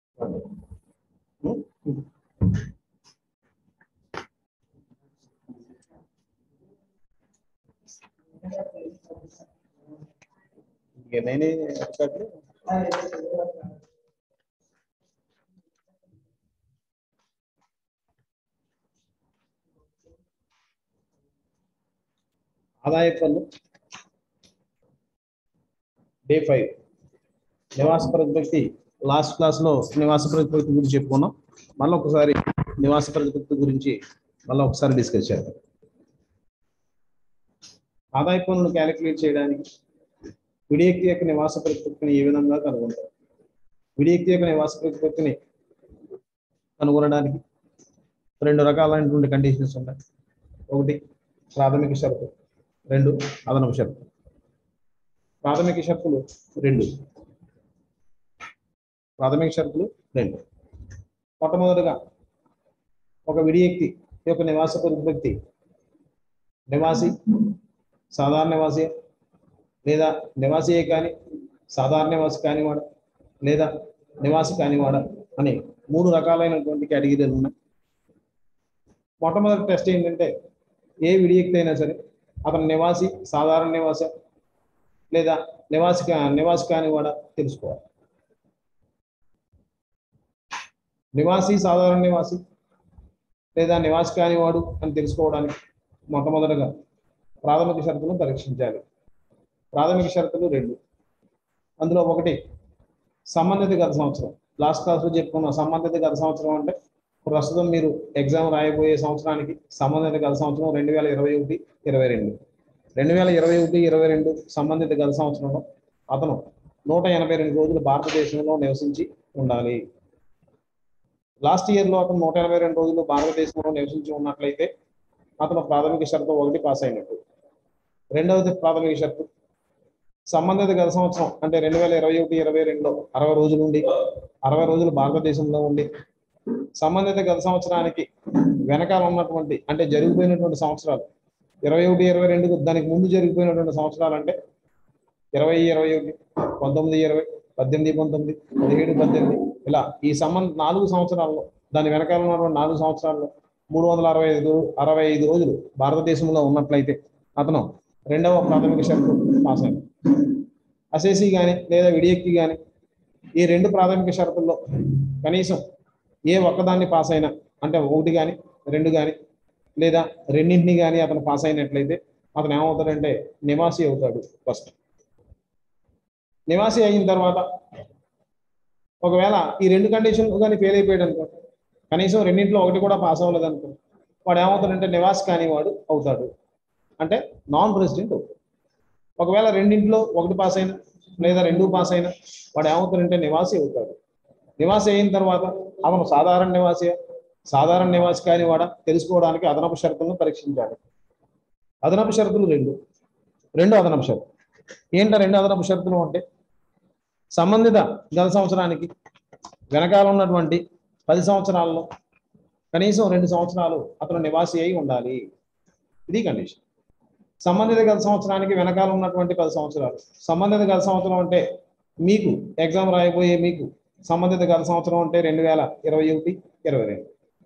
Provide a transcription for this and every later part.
నేనే రికార్డులు ఆదాయ పన్ను డే ఫైవ్ నివాస ప్రతిపత్తి లాస్ట్ క్లాస్లో నివాస ప్రతిపత్తి గురించి చెప్పుకున్నాం మళ్ళీ ఒకసారి నివాస ప్రతిపత్తి గురించి మళ్ళీ ఒకసారి డిస్కస్ చేద్దాం ఆదాయ పన్నును క్యాలిక్యులేట్ చేయడానికి విడియక్తి యొక్క నివాస ప్రతిపత్తిని ఏ విధంగా కనుగొంటారు విడియక్తి యొక్క నివాస ప్రతిపత్తిని కనుగొనడానికి రెండు రకాలైనటువంటి కండిషన్స్ ఉన్నాయి ఒకటి ప్రాథమిక షరతు రెండు అదనపు షరతు ప్రాథమిక షరతులు రెండు ప్రాథమిక షరతులు రెండు మొట్టమొదటిగా ఒక విడియక్తి యొక్క నివాస ప్రతిపత్తి నివాసి సాధారణ నివాసి లేదా నివాసియే కానీ సాధారణ నివాసి కానివాడు లేదా నివాసి కానివాడ అని మూడు రకాలైనటువంటి కేటగిరీలు ఉన్నాయి మొట్టమొదటి టెస్ట్ ఏంటంటే ఏ విడియక్తి అయినా సరే అతను నివాసి సాధారణ నివాస లేదా నివాసి కా- నివాసి కానివాడ తెలుసుకోవాలి నివాసి సాధారణ నివాసి లేదా నివాసి కానివాడు అని తెలుసుకోవడానికి మొట్టమొదటగా ప్రాథమిక షరతులను పరీక్షించాలి ప్రాథమిక షరతులు రెండు అందులో ఒకటి సంబంధిత గత సంవత్సరం లాస్ట్ క్లాస్లో చెప్పుకున్న సంబంధిత గత సంవత్సరం అంటే ప్రస్తుతం మీరు ఎగ్జామ్ రాయబోయే సంవత్సరానికి సంబంధిత గత సంవత్సరం రెండు వేల ఇరవై ఒకటి ఇరవై రెండు రెండు వేల ఇరవై ఒకటి ఇరవై రెండు సంబంధిత గత సంవత్సరంలో అతను నూట ఎనభై రెండు రోజులు భారతదేశంలో నివసించి ఉండాలి లాస్ట్ ఇయర్లో అతను నూట ఎనభై రెండు రోజులు భారతదేశంలో నివసించి ఉన్నట్లయితే అతను ప్రాథమిక షరతు ఒకటి పాస్ అయినట్టు రెండవది ప్రాథమిక షరతు సంబంధిత గత సంవత్సరం అంటే రెండు వేల ఇరవై ఒకటి ఇరవై రెండులో అరవై రోజులు ఉండి అరవై రోజులు భారతదేశంలో ఉండి సంబంధిత గత సంవత్సరానికి వెనకాల ఉన్నటువంటి అంటే జరిగిపోయినటువంటి సంవత్సరాలు ఇరవై ఒకటి ఇరవై రెండుకు దానికి ముందు జరిగిపోయినటువంటి సంవత్సరాలు అంటే ఇరవై ఇరవై ఒకటి పంతొమ్మిది ఇరవై పద్దెనిమిది పంతొమ్మిది పదిహేడు పద్దెనిమిది ఇలా ఈ సంబంధ నాలుగు సంవత్సరాల్లో దాని వెనకాల ఉన్నటువంటి నాలుగు సంవత్సరాల్లో మూడు వందల అరవై ఐదు అరవై ఐదు రోజులు భారతదేశంలో ఉన్నట్లయితే అతను రెండవ ప్రాథమిక షరతు పాస్ అయింది అసేసి కానీ లేదా విడియక్తి కానీ ఈ రెండు ప్రాథమిక షరతుల్లో కనీసం ఏ ఒక్కదాన్ని పాస్ అయినా అంటే ఒకటి కానీ రెండు కానీ లేదా రెండింటిని కానీ అతను పాస్ అయినట్లయితే అతను ఏమవుతాడంటే నివాసి అవుతాడు ఫస్ట్ నివాసి అయిన తర్వాత ఒకవేళ ఈ రెండు కండిషన్లు కానీ ఫెయిల్ అయిపోయాడు అనుకో కనీసం రెండింటిలో ఒకటి కూడా పాస్ అవ్వలేదు అనుకో వాడు ఏమవుతాడంటే నివాసి కాని వాడు అవుతాడు అంటే నాన్ రెసిడెంట్ అవుతాడు ఒకవేళ రెండింటిలో ఒకటి పాస్ అయినా లేదా రెండు పాస్ అయినా వాడు ఏమవుతాడంటే నివాసి అవుతాడు నివాసి అయిన తర్వాత అతను సాధారణ నివాసి సాధారణ నివాసి కాని వాడ తెలుసుకోవడానికి అదనపు షరతులను పరీక్షించాలి అదనపు షరతులు రెండు రెండు అదనపు షరతులు ఏంట రెండు అదనపు షరతులు అంటే సంబంధిత గత సంవత్సరానికి వెనకాల ఉన్నటువంటి పది సంవత్సరాల్లో కనీసం రెండు సంవత్సరాలు అతను నివాసి అయి ఉండాలి ఇది కండిషన్ సంబంధిత గత సంవత్సరానికి వెనకాల ఉన్నటువంటి పది సంవత్సరాలు సంబంధిత గత సంవత్సరం అంటే మీకు ఎగ్జామ్ రాయబోయే మీకు సంబంధిత గత సంవత్సరం అంటే రెండు వేల ఇరవై ఒకటి ఇరవై రెండు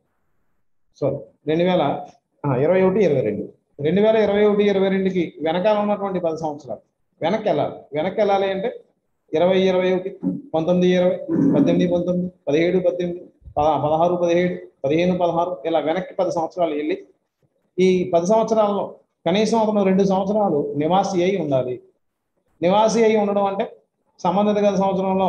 సారీ రెండు వేల ఆ, ఇరవై ఒకటి ఇరవై రెండు రెండు వేల ఇరవై ఒకటి ఇరవై రెండుకి వెనకాల ఉన్నటువంటి పది సంవత్సరాలు వెనక్కి వెళ్ళాలి వెనక్కి వెళ్ళాలి అంటే ఇరవై ఇరవై ఒకటి పంతొమ్మిది ఇరవై పద్దెనిమిది పంతొమ్మిది పదిహేడు పద్దెనిమిది పద- పదహారు పదిహేడు పదిహేను పదహారు ఇలా వెనక్కి పది సంవత్సరాలు వెళ్ళి ఈ పది సంవత్సరాల్లో కనీసం అతను రెండు సంవత్సరాలు నివాసి అయి ఉండాలి నివాసి అయి ఉండడం అంటే సంబంధిత గత సంవత్సరంలో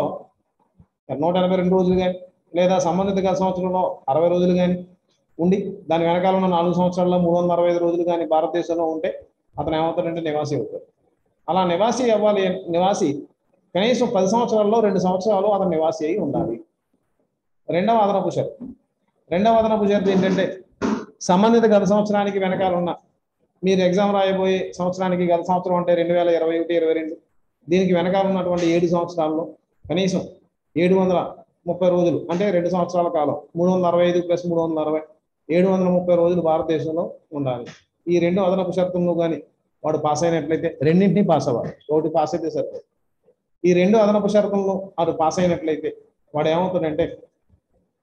నూట ఎనభై రెండు రోజులు కానీ లేదా సంబంధిత గత సంవత్సరంలో అరవై రోజులు కానీ ఉండి దాని వెనకాల ఉన్న నాలుగు సంవత్సరాల్లో మూడు వందల అరవై ఐదు రోజులు కానీ భారతదేశంలో ఉంటే అతను ఏమవుతాడంటే నివాసి అవుతాడు అలా నివాసి అవ్వాలి నివాసి కనీసం పది సంవత్సరాల్లో రెండు సంవత్సరాలు అతను నివాసి అయి ఉండాలి రెండవ అదనపు షరతు రెండవ అదనపు షరతు ఏంటంటే సంబంధిత గత సంవత్సరానికి వెనకాల ఉన్న మీరు ఎగ్జామ్ రాయబోయే సంవత్సరానికి గత సంవత్సరం అంటే రెండు వేల ఇరవై ఒకటి ఇరవై రెండు దీనికి వెనకాల ఉన్నటువంటి ఏడు సంవత్సరాల్లో కనీసం ఏడు వందల ముప్పై రోజులు అంటే రెండు సంవత్సరాల కాలం మూడు వందల అరవై ఐదు ప్లస్ మూడు వందల అరవై ఏడు వందల ముప్పై రోజులు భారతదేశంలో ఉండాలి ఈ రెండు అదనపు షరతులను కానీ వాడు పాస్ అయినట్లయితే రెండింటినీ పాస్ అవ్వాలి ఒకటి పాస్ అయితే సరిపోదు ఈ రెండు అదనపు షరతులను వాడు పాస్ అయినట్లయితే వాడు ఏమవుతాడంటే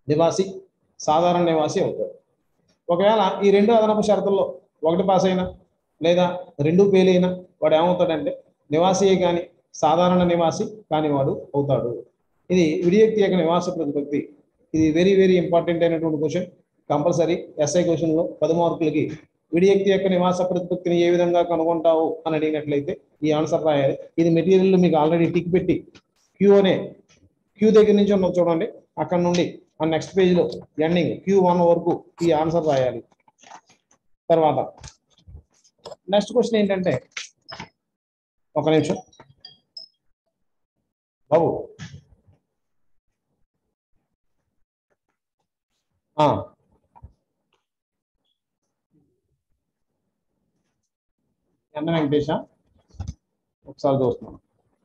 నివాసి సాధారణ నివాసి అవుతాడు ఒకవేళ ఈ రెండు అదనపు షరతుల్లో ఒకటి పాస్ అయినా లేదా రెండు ఫెయిల్ అయినా వాడు ఏమవుతాడంటే నివాసియే కానీ సాధారణ నివాసి కాని వాడు అవుతాడు ఇది విడియక్తి యొక్క నివాస ప్రతిపత్తి ఇది వెరీ వెరీ ఇంపార్టెంట్ అయినటువంటి క్వశ్చన్ కంపల్సరీ ఎస్ఐ క్వశ్చన్లో పది మార్కులకి విడియక్తి యొక్క నివాస ప్రతిపత్తిని ఏ విధంగా కనుగొంటావు అని అడిగినట్లయితే ఈ ఆన్సర్ రాయాలి ఇది మెటీరియల్ మీకు ఆల్రెడీ టిక్ పెట్టి క్యూ అనే క్యూ దగ్గర నుంచి ఉన్నది చూడండి అక్కడ నుండి ఆ నెక్స్ట్ పేజ్లో ఎండింగ్ క్యూ వన్ వరకు ఈ ఆన్సర్ రాయాలి తర్వాత నెక్స్ట్ క్వశ్చన్ ఏంటంటే ఒక నిమిషం బాబు ఆ. ఎన్న వెంకటేష ఒకసారి చూస్తున్నాను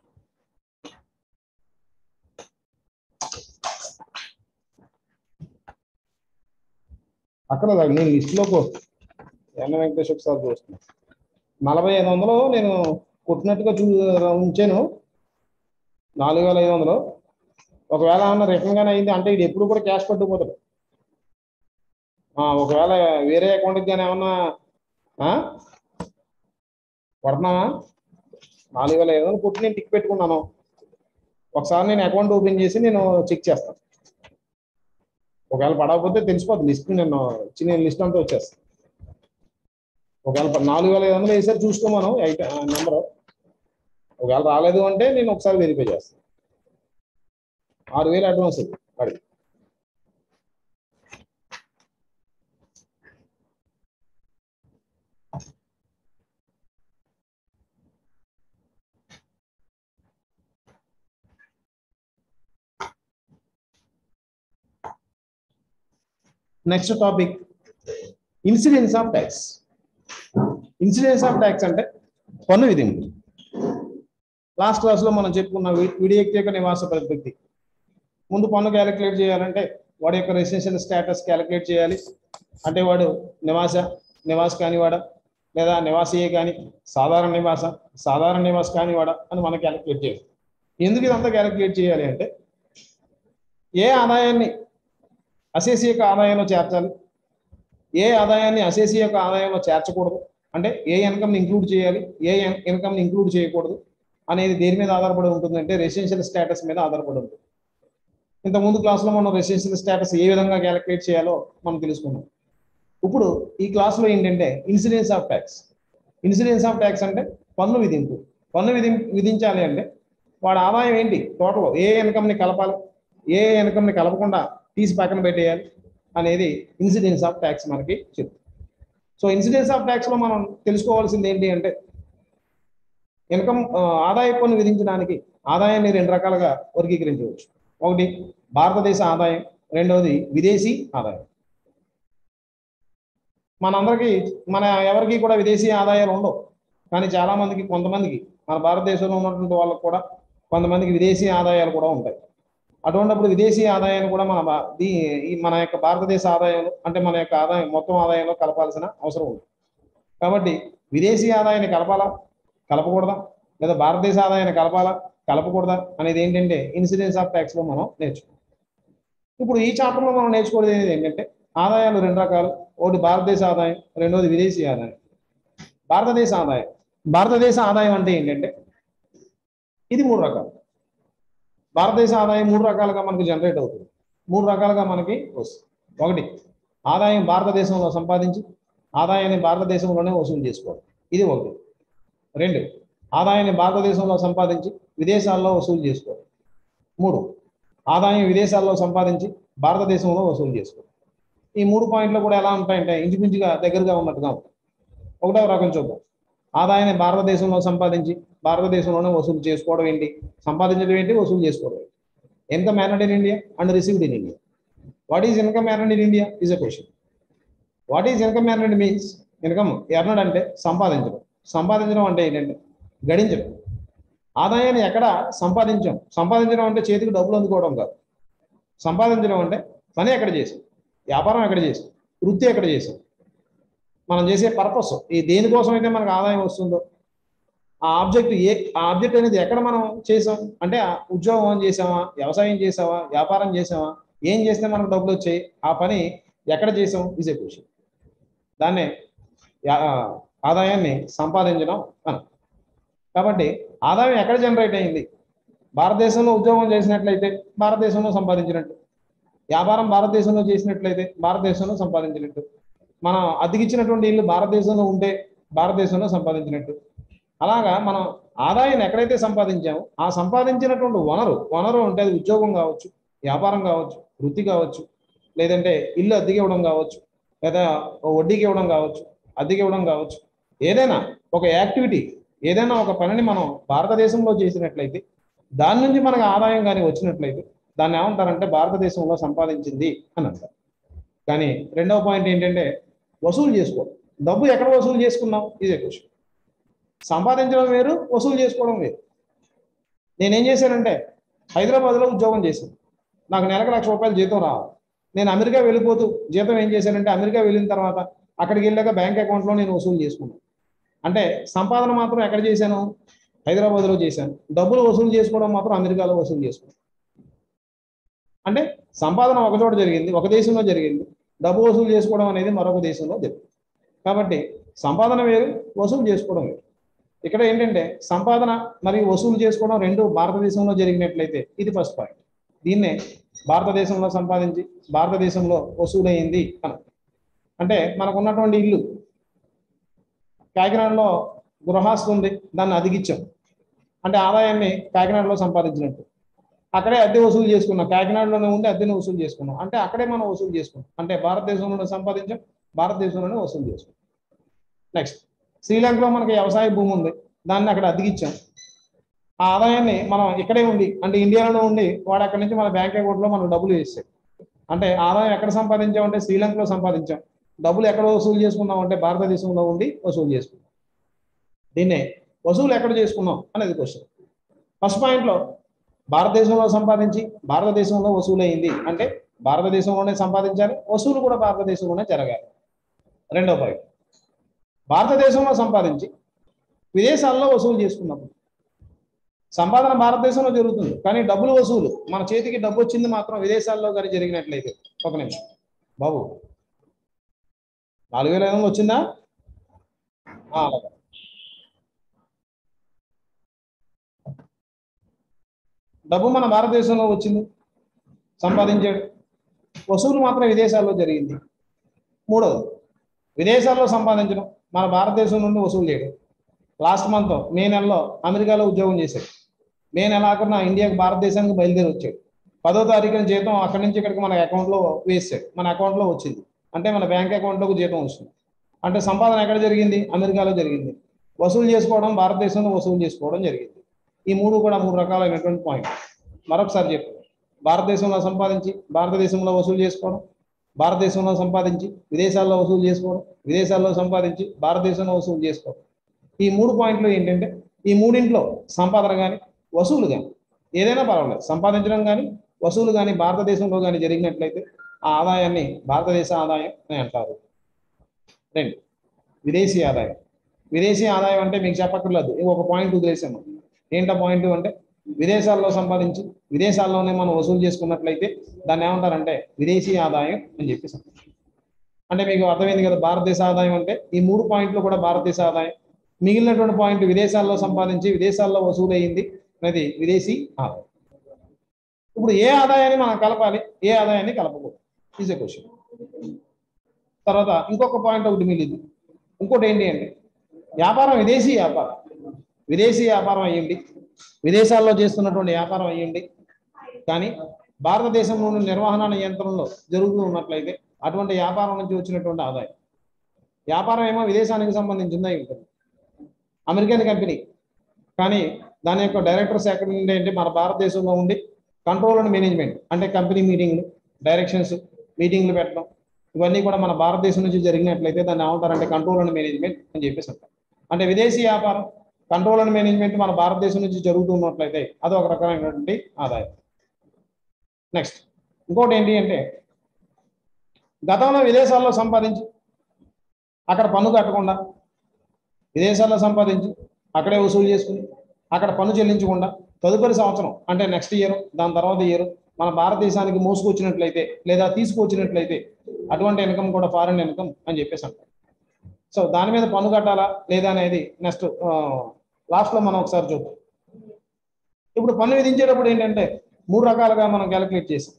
అక్కడ నేను లిస్టులోకి ఎన్న వెంకటేష్ ఒకసారి చూస్తున్నాను నలభై ఐదు వందలు నేను కొట్టినట్టుగా చూ ఉంచాను నాలుగు వేల ఐదు వందలు ఒకవేళ ఏమన్నా రిటర్న్ గానే అయింది అంటే ఇది ఎప్పుడు కూడా క్యాష్ పట్టుకుపోతాడు ఆ, ఒకవేళ వేరే అకౌంట్కి కానీ ఏమన్నా ఆ? కొడుతున్నావా నాలుగు వేల ఐదు వందలు కొట్టి నేను టిక్ పెట్టుకున్నాను ఒకసారి నేను అకౌంట్ ఓపెన్ చేసి నేను చెక్ చేస్తాను ఒకవేళ పడకపోతే తెలిసిపోతుంది లిస్ట్ నేను ఇచ్చిన లిస్ట్ అంతా వచ్చేస్తాను ఒకవేళ ప- నాలుగు వేల ఐదు వందలు వేసారి చూసుకో మనం నెంబర్ ఒకవేళ రాలేదు అంటే నేను ఒకసారి వెరిఫై చేస్తాను ఆరు వేలు అడ్వాన్స్ ఇది వాడికి next topic incidence of tax incidence of tax అంటే పన్ను విధింపు లాస్ట్ క్లాస్లో మనం చెప్పుకున్న వి- విడియక్తి యొక్క నివాస ప్రతిపత్తి ముందు పన్ను క్యాలిక్యులేట్ చేయాలంటే వాడి యొక్క రెసిడెన్షియల్ స్టేటస్ క్యాలిక్యులేట్ చేయాలి అంటే వాడు నివాస నివాస కానివాడా లేదా నివాసియే కానీ సాధారణ నివాస సాధారణ నివాస కానివాడా అని మనం క్యాలిక్యులేట్ చేయాలి ఎందుకు ఇదంతా క్యాలిక్యులేట్ చేయాలి అంటే ఏ ఆదాయాన్ని అసేసి యొక్క ఆదాయంలో చేర్చాలి ఏ ఆదాయాన్ని అసేసి యొక్క ఆదాయంలో చేర్చకూడదు అంటే ఏ ఇన్కమ్ని ఇంక్లూడ్ చేయాలి ఏ ఇన్కమ్ని ఇంక్లూడ్ చేయకూడదు అనేది దేని మీద ఆధారపడి ఉంటుంది అంటే రెసిడెన్షియల్ స్టేటస్ మీద ఆధారపడి ఉంటుంది ఇంత ముందు క్లాస్లో మనం రెసిడెన్షియల్ స్టేటస్ ఏ విధంగా క్యాలిక్యులేట్ చేయాలో మనం తెలుసుకున్నాం ఇప్పుడు ఈ క్లాస్లో ఏంటంటే incidence of tax incidence of tax అంటే పన్ను విధింపు పన్ను విధి విధించాలి అంటే వాడి ఆదాయం ఏంటి టోటల్ ఏ ఇన్కమ్ని కలపాలి ఏ ఇన్కమ్ని కలపకుండా తీసి పక్కన పెట్టేయాలి అనేది ఇన్సిడెన్స్ ఆఫ్ ట్యాక్స్ మనకి చెప్తుంది సో ఇన్సిడెన్స్ ఆఫ్ ట్యాక్స్ లో మనం తెలుసుకోవాల్సింది ఏంటి అంటే ఇన్కమ్ ఆదాయ పన్ను విధించడానికి ఆదాయాన్ని రెండు రకాలుగా వర్గీకరించవచ్చు ఒకటి భారతదేశ ఆదాయం రెండవది విదేశీ ఆదాయం మనందరికీ మన ఎవరికి కూడా విదేశీ ఆదాయాలు ఉండవు కానీ చాలా మందికి కొంతమందికి మన భారతదేశంలో ఉన్నటువంటి వాళ్ళకు కూడా కొంతమందికి విదేశీ ఆదాయాలు కూడా ఉంటాయి అటువంటిప్పుడు విదేశీ ఆదాయాన్ని కూడా మన భా- దీ ఈ మన యొక్క భారతదేశ ఆదాయంలో అంటే మన యొక్క ఆదాయం మొత్తం ఆదాయంలో కలపాల్సిన అవసరం ఉంది కాబట్టి విదేశీ ఆదాయాన్ని కలపాలా కలపకూడదా లేదా భారతదేశ ఆదాయాన్ని కలపాలా కలపకూడదా అనేది ఏంటంటే ఇన్సిడెన్స్ ఆఫ్ ట్యాక్స్ లో మనం నేర్చుకుంటాం ఇప్పుడు ఈ చాప్టర్లో మనం నేర్చుకోవడం ఏంటంటే ఆదాయాలు రెండు రకాలు ఒకటి భారతదేశ ఆదాయం రెండోది విదేశీ ఆదాయం భారతదేశ ఆదాయం భారతదేశ ఆదాయం అంటే ఏంటంటే ఇది మూడు రకాలు భారతదేశ ఆదాయం మూడు రకాలుగా మనకు జనరేట్ అవుతుంది మూడు రకాలుగా మనకి వస్తుంది ఒకటి ఆదాయం భారతదేశంలో సంపాదించి ఆదాయాన్ని భారతదేశంలోనే వసూలు చేసుకోవడం ఇది ఒకటి రెండు ఆదాయాన్ని భారతదేశంలో సంపాదించి విదేశాల్లో వసూలు చేసుకోవడం మూడు ఆదాయం విదేశాల్లో సంపాదించి భారతదేశంలో వసూలు చేసుకోవడం ఈ మూడు పాయింట్లు కూడా ఎలా ఉంటాయంటే ఇంచుమించుగా దగ్గరగా ఉన్నట్టుగా ఉంటాయి ఒకటవ రకం చూద్దాం ఆదాయాన్ని భారతదేశంలో సంపాదించి భారతదేశంలోనే వసూలు చేసుకోవడం ఏంటి సంపాదించడం ఏంటి వసూలు చేసుకోవడం ఏంటి income earned in India and received in India what is income earned in India is a question what is income earned means income earned అంటే సంపాదించడం సంపాదించడం అంటే ఏంటంటే గడించడం ఆదాయాన్ని ఎక్కడ సంపాదించాం సంపాదించడం అంటే చేతికి డబ్బులు అందుకోవడం కాదు సంపాదించడం అంటే పని ఎక్కడ చేసాం వ్యాపారం ఎక్కడ చేసాం వృత్తి ఎక్కడ చేసాం మనం చేసే పర్పస్ ఈ దేనికోసం అయితే మనకు ఆదాయం వస్తుందో ఆ ఆబ్జెక్ట్ ఏ ఆ ఆబ్జెక్ట్ అనేది ఎక్కడ మనం చేసాం అంటే ఆ ఉద్యోగం చేసామా వ్యవసాయం చేసావా వ్యాపారం చేసావా ఏం చేస్తే మనకు డబ్బులు వచ్చాయి ఆ పని ఎక్కడ చేసాం ఇజ్ ఏ క్వశ్చన్ దాన్నే యా- ఆదాయాన్ని సంపాదించడం అని కాబట్టి ఆదాయం ఎక్కడ జనరేట్ అయింది భారతదేశంలో ఉద్యోగం చేసినట్లయితే భారతదేశంలో సంపాదించినట్టు వ్యాపారం భారతదేశంలో చేసినట్లయితే భారతదేశంలో సంపాదించినట్టు మనం అద్దెకిచ్చినటువంటి ఇల్లు భారతదేశంలో ఉంటే భారతదేశంలో సంపాదించినట్టు అలాగా మనం ఆదాయాన్ని ఎక్కడైతే సంపాదించామో ఆ సంపాదించినటువంటి వనరు వనరు అంటే అది ఉద్యోగం కావచ్చు వ్యాపారం కావచ్చు వృత్తి కావచ్చు లేదంటే ఇల్లు అద్దెకి ఇవ్వడం కావచ్చు లేదా వడ్డీకి ఇవ్వడం కావచ్చు అద్దెకి ఇవ్వడం కావచ్చు ఏదైనా ఒక యాక్టివిటీ ఏదైనా ఒక పనిని మనం భారతదేశంలో చేసినట్లయితే దాని నుంచి మనకు ఆదాయం కానీ వచ్చినట్లయితే దాన్ని ఏమంటారంటే భారతదేశంలో సంపాదించింది అని అంటారు కానీ రెండవ పాయింట్ ఏంటంటే వసూలు చేసుకోవడం డబ్బు ఎక్కడ వసూలు చేసుకున్నాం ఇదే క్వశ్చన్ సంపాదించడం వేరు వసూలు చేసుకోవడం వేరు నేనేం చేశానంటే హైదరాబాద్లో ఉద్యోగం చేశాను నాకు నెలకు లక్ష రూపాయలు జీతం రావాలి నేను అమెరికా వెళ్ళిపోతూ జీతం ఏం చేశానంటే అమెరికా వెళ్ళిన తర్వాత అక్కడికి వెళ్ళాక బ్యాంక్ అకౌంట్లో నేను వసూలు చేసుకున్నాను అంటే సంపాదన మాత్రం ఎక్కడ చేశాను హైదరాబాద్లో చేశాను డబ్బులు వసూలు చేసుకోవడం మాత్రం అమెరికాలో వసూలు చేసుకున్నాను అంటే సంపాదన ఒక చోట జరిగింది ఒక దేశంలో జరిగింది డబ్బు వసూలు చేసుకోవడం అనేది మరొక దేశంలో జరిగింది కాబట్టి సంపాదన వేరు వసూలు చేసుకోవడం వేరు ఇక్కడ ఏంటంటే సంపాదన మరియు వసూలు చేసుకోవడం రెండు భారతదేశంలో జరిగినట్లయితే ఇది ఫస్ట్ పాయింట్ దీన్నే భారతదేశంలో సంపాదించి భారతదేశంలో వసూలైంది అని అంటే మనకు ఉన్నటువంటి ఇల్లు కాకినాడలో గృహాస్తి ఉంది దాన్ని అదిగిచ్చాం అంటే ఆదాయాన్ని కాకినాడలో సంపాదించినట్టు అక్కడే అద్దె వసూలు చేసుకున్నాం కాకినాడలోనే ఉండి అద్దెని వసూలు చేసుకున్నాం అంటే అక్కడే మనం వసూలు చేసుకున్నాం అంటే భారతదేశంలోనే సంపాదించాం భారతదేశంలోనే వసూలు చేసుకున్నాం నెక్స్ట్ శ్రీలంకలో మనకి వ్యవసాయ భూమి ఉంది దాన్ని అక్కడ అద్దెకిచ్చాం ఆ ఆదాయాన్ని మనం ఇక్కడే ఉండి అంటే ఇండియాలో ఉండి వాడు అక్కడి నుంచి మన బ్యాంక్ అకౌంట్లో మనకు డబ్బులు వేస్తాడు అంటే ఆదాయం ఎక్కడ సంపాదించామంటే శ్రీలంకలో సంపాదించాం డబ్బులు ఎక్కడ వసూలు చేసుకున్నాం అంటే భారతదేశంలో ఉండి వసూలు చేసుకున్నాం దీన్నే వసూలు ఎక్కడ చేసుకున్నాం అనేది క్వశ్చన్ ఫస్ట్ పాయింట్లో భారతదేశంలో సంపాదించి భారతదేశంలో వసూలైంది అంటే భారతదేశంలోనే సంపాదించాలి వసూలు కూడా భారతదేశంలోనే జరగాలి రెండో పాయింట్ భారతదేశంలో సంపాదించి విదేశాల్లో వసూలు చేసుకున్నప్పుడు సంపాదన భారతదేశంలో జరుగుతుంది కానీ డబ్బులు వసూలు మన చేతికి డబ్బు వచ్చింది మాత్రం విదేశాల్లో కానీ జరిగినట్లయితే ఒక నిమిషం బాబు నాలుగు వేల ఐదు వందలు వచ్చిందా ఆ, అలాగే. డబ్బు మన భారతదేశంలో వచ్చింది సంపాదించాడు వసూలు మాత్రం విదేశాల్లో జరిగింది మూడవది విదేశాల్లో సంపాదించడం మన భారతదేశం నుండి వసూలు చేయడం లాస్ట్ మంత్ మే నెలలో అమెరికాలో ఉద్యోగం చేశాడు మే నెలాఖరున ఇండియాకి భారతదేశానికి బయలుదేరి వచ్చాడు పదో తారీఖున జీతం అక్కడి నుంచి ఇక్కడికి మన అకౌంట్లో వేసాడు మన అకౌంట్లో వచ్చింది అంటే మన బ్యాంక్ అకౌంట్లోకి జీతం వస్తుంది అంటే సంపాదన ఎక్కడ జరిగింది అమెరికాలో జరిగింది వసూలు చేసుకోవడం భారతదేశంలో వసూలు చేసుకోవడం జరిగింది ఈ మూడు కూడా మూడు రకాలైనటువంటి పాయింట్ మరొకసారి చెప్పు భారతదేశంలో సంపాదించి భారతదేశంలో వసూలు చేసుకోవడం భారతదేశంలో సంపాదించి విదేశాల్లో వసూలు చేసుకోవడం విదేశాల్లో సంపాదించి భారతదేశంలో వసూలు చేసుకోవడం ఈ మూడు పాయింట్లు ఏంటంటే ఈ మూడింట్లో సంపాదన కానీ వసూలు కానీ ఏదైనా పర్వాలేదు సంపాదించడం కానీ వసూలు కానీ భారతదేశంలో కానీ జరిగినట్లయితే ఆ ఆదాయాన్ని భారతదేశ ఆదాయం అని అంటారు రెండు విదేశీ ఆదాయం విదేశీ ఆదాయం అంటే మీకు చెప్పక్కర్లేదు ఒక పాయింట్ వదిలేసాము ఏంటా పాయింట్ అంటే విదేశాల్లో సంపాదించి విదేశాల్లోనే మనం వసూలు చేసుకున్నట్లయితే దాన్ని ఏమంటారంటే విదేశీ ఆదాయం అని చెప్పేసి అంటారు. అంటే మీకు అర్థమైంది కదా భారతదేశ ఆదాయం అంటే ఈ మూడు పాయింట్లు కూడా భారతదేశ ఆదాయం మిగిలినటువంటి పాయింట్ విదేశాల్లో సంపాదించి విదేశాల్లో వసూలు అయ్యింది అనేది విదేశీ ఆదాయం ఇప్పుడు ఏ ఆదాయాన్ని మనం కలపాలి ఏ ఆదాయాన్ని కలపకూడదు ఈజ్ ఎ క్వశ్చన్ తర్వాత ఇంకొక పాయింట్ ఒకటి మిగిలింది ఇంకోటి ఏంటి అంటే వ్యాపారం విదేశీ వ్యాపారం విదేశీ వ్యాపారం అయ్యింది విదేశాల్లో చేస్తున్నటువంటి వ్యాపారం అయ్యింది కానీ భారతదేశం నుండి నిర్వహణ నియంత్రణలో జరుగుతూ ఉన్నట్లయితే అటువంటి వ్యాపారం నుంచి వచ్చినటువంటి ఆదాయం వ్యాపారం ఏమో విదేశానికి సంబంధించిందా ఉంటుంది అమెరికన్ కంపెనీ కానీ దాని యొక్క డైరెక్టర్స్ ఎక్కడ నుండి అంటే మన భారతదేశంలో ఉండి కంట్రోల్ అండ్ మేనేజ్మెంట్ అంటే కంపెనీ మీటింగ్లు డైరెక్షన్స్ మీటింగ్లు పెట్టడం ఇవన్నీ కూడా మన భారతదేశం నుంచి జరిగినట్లయితే దాన్ని ఏమంటారంటే కంట్రోల్ అండ్ మేనేజ్మెంట్ అని చెప్పేసి అంటారు అంటే విదేశీ వ్యాపారం కంట్రోల్ అండ్ మేనేజ్మెంట్ మన భారతదేశం నుంచి జరుగుతున్నట్లయితే అది ఒక రకమైనటువంటి ఆదాయం నెక్స్ట్ ఇంకోటి ఏంటి అంటే గతంలో విదేశాల్లో సంపాదించి అక్కడ పన్ను కట్టకుండా విదేశాల్లో సంపాదించి అక్కడే వసూలు చేసుకుని అక్కడ పన్ను చెల్లించకుండా తదుపరి సంవత్సరం అంటే నెక్స్ట్ ఇయర్ దాని తర్వాత ఇయర్ మన భారతదేశానికి మోసుకొచ్చినట్లయితే లేదా తీసుకొచ్చినట్లయితే అటువంటి ఇన్కమ్ కూడా ఫారెన్ ఇన్కమ్ అని చెప్పేసి అంటారు సో దాని మీద పన్ను కట్టాలా లేదా అనేది నెక్స్ట్ లాస్ట్ లో మనం ఒకసారి చూద్దాం ఇప్పుడు పన్ను విధించేటప్పుడు ఏంటంటే మూడు రకాలుగా మనం క్యాలిక్యులేట్ చేసాం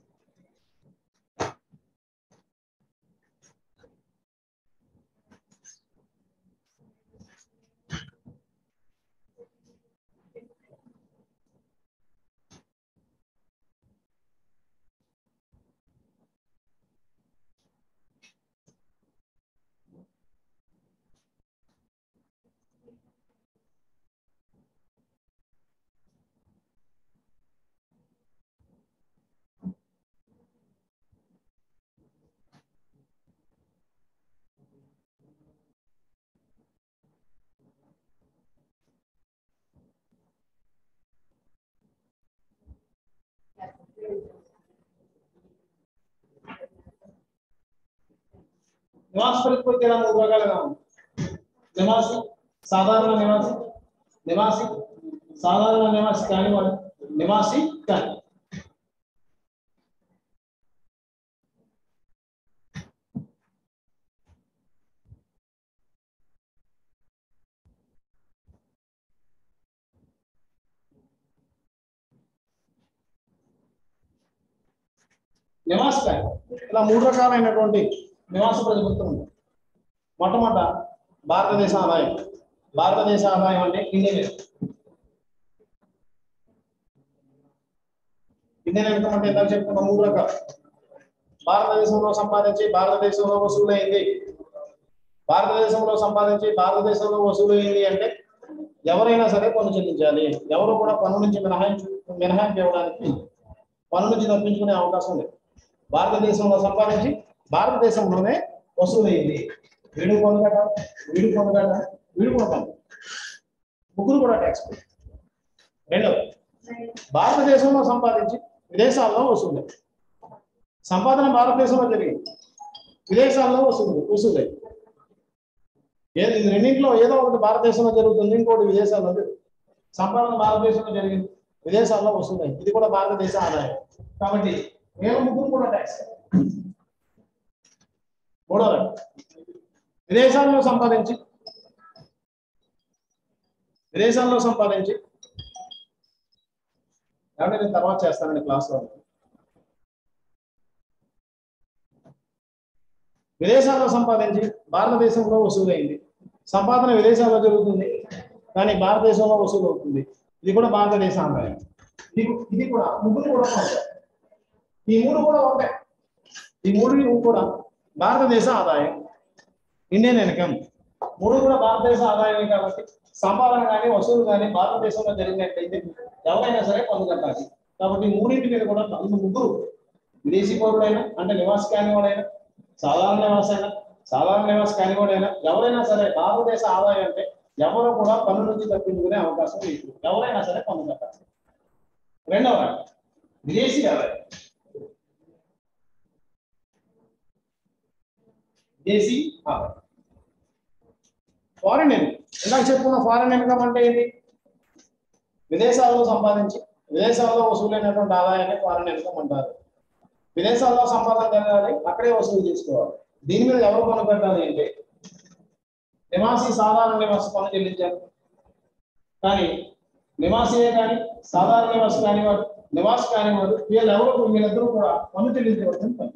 నివాస పరిస్థితి ఇలా మూడు రకాలుగా ఉంది నివాసి సాధారణ నివాసి నివాసి సాధారణ నివాసి కాని వాడు నివాసి కాని నివాస కాని ఇలా మూడు రకాలైనటువంటి నివాస ప్రతిపత్తులు ఉన్నాయి మొట్టమొదట భారతదేశ ఆదాయం భారతదేశ ఆదాయం అంటే ఇండియన్ ఇన్కమ్ ఇండియన్ ఇన్కమ్ అంటే ఎంత చెప్పుకున్న మూడు రకాలు భారతదేశంలో సంపాదించి భారతదేశంలో వసూలైంది భారతదేశంలో సంపాదించి భారతదేశంలో వసూలైంది అంటే ఎవరైనా సరే పన్ను చెల్లించాలి ఎవరు కూడా పన్ను నుంచి మినహాయించు మినహాయింపు ఇవ్వడానికి పన్ను నుంచి తప్పించుకునే అవకాశం లేదు భారతదేశంలో సంపాదించి భారతదేశంలోనే వసూలైంది వీడు పన్ను కట్టాలి వీడు పన్ను కట్టాలి వీడు కూడా పన్ను ముగ్గురు కూడా ట్యాక్స్ రెండవది భారతదేశంలో సంపాదించి విదేశాల్లో వసూలు సంపాదన భారతదేశంలో జరిగింది విదేశాల్లో వసూలు వసూలై ఏది ఇది రెండింటిలో ఏదో ఒకటి భారతదేశంలో జరుగుతుంది ఇంకోటి విదేశాల్లో జరుగుతుంది సంపాదన భారతదేశంలో జరిగింది విదేశాల్లో వసూలై ఇది కూడా భారతదేశ ఆదాయం కాబట్టి నేను ముగ్గురు కూడా ట్యాక్స్ మూడో రకం విదేశాల్లో సంపాదించి విదేశాల్లో సంపాదించి కాబట్టి నేను తర్వాత చేస్తానండి క్లాస్లో విదేశాల్లో సంపాదించి భారతదేశంలో వసూలైంది సంపాదన విదేశాల్లో జరుగుతుంది కానీ భారతదేశంలో వసూలు అవుతుంది ఇది కూడా భారతదేశ ఆదాయం ఇది ఇది కూడా ముగ్గురు కూడా ఉంటాయి ఈ మూడు కూడా ఉంటాయి ఈ మూడు కూడా భారతదేశ ఆదాయం ఇండియన్ ఇన్కమ్ మూడు కూడా భారతదేశ ఆదాయమే కాబట్టి సంపాదన కానీ వసూలు కానీ భారతదేశంలో జరిగినట్లయితే ఎవరైనా సరే పన్ను కట్టాలి కాబట్టి ఈ మూడింటి మీద కూడా పన్ను ముగ్గురు విదేశీ పౌరుడైనా అంటే నివాస కానివాడైనా సాధారణ నివాస అయినా సాధారణ నివాస కానివాడైనా ఎవరైనా సరే భారతదేశ ఆదాయం అంటే ఎవరు కూడా పన్ను నుంచి తప్పించుకునే అవకాశం లేదు ఎవరైనా సరే పన్ను కట్టాలి రెండవ రకం విదేశీ ఆదాయం విదేశీ ఆదాయం ఫారిన్ ఇన్కమ్ ఇందాక చెప్పుకున్న ఫారిన్ ఇన్కమ్ అంటే ఏంటి విదేశాల్లో సంపాదించి విదేశాల్లో వసూలైనటువంటి ఆదాయాన్ని ఫారిన్ ఇన్కమ్ అంటారు విదేశాల్లో సంపాదన జరగాలి అక్కడే వసూలు చేసుకోవాలి దీని మీద ఎవరు పన్ను పెట్టాలి అంటే నివాసి సాధారణ నివాసి పన్ను చెల్లించారు కానీ నివాసియే కానీ సాధారణ నివాసి కానివాడు నివాసి కానివాడు వీళ్ళు ఎవరు వీళ్ళిద్దరూ కూడా పన్ను చెల్లించవలసిన పని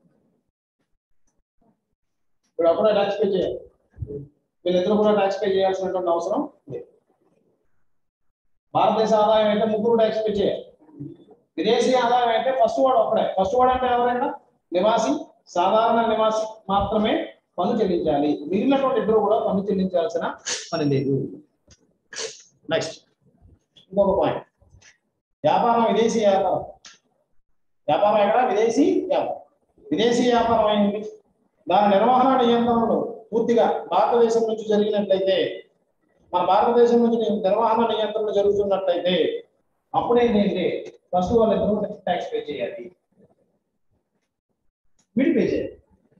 ఇప్పుడు అప్పుడే ట్యాక్స్ పే చేయాలి వీళ్ళిద్దరూ కూడా ట్యాక్స్ పే చేయాల్సినటువంటి అవసరం లేదు భారతదేశ ఆదాయం అయితే ముగ్గురు ట్యాక్స్ పే చేయాలి విదేశీ ఆదాయం అయితే ఫస్ట్ వాడు ఒక్కడే ఫస్ట్ వాడు అంటే ఎవరైనా నివాసి సాధారణ నివాసి మాత్రమే పన్ను చెల్లించాలి మిగిలినటువంటి ఇద్దరు కూడా పన్ను చెల్లించాల్సిన పని లేదు నెక్స్ట్ ఇంకొక పాయింట్ వ్యాపారం విదేశీ వ్యాపారం వ్యాపారం ఎక్కడ విదేశీ వ్యాపారం విదేశీ వ్యాపారం అయింది దాని నిర్వహణ నియంత్రణలు పూర్తిగా భారతదేశం నుంచి జరిగినట్లయితే మన భారతదేశం నుంచి నిర్వహణ నియంత్రణ జరుగుతున్నట్లయితే అప్పుడేంటంటే ఫస్ట్ వాళ్ళు ఇద్దరు ట్యాక్స్ పే చేయాలి వీడి పే చేయాలి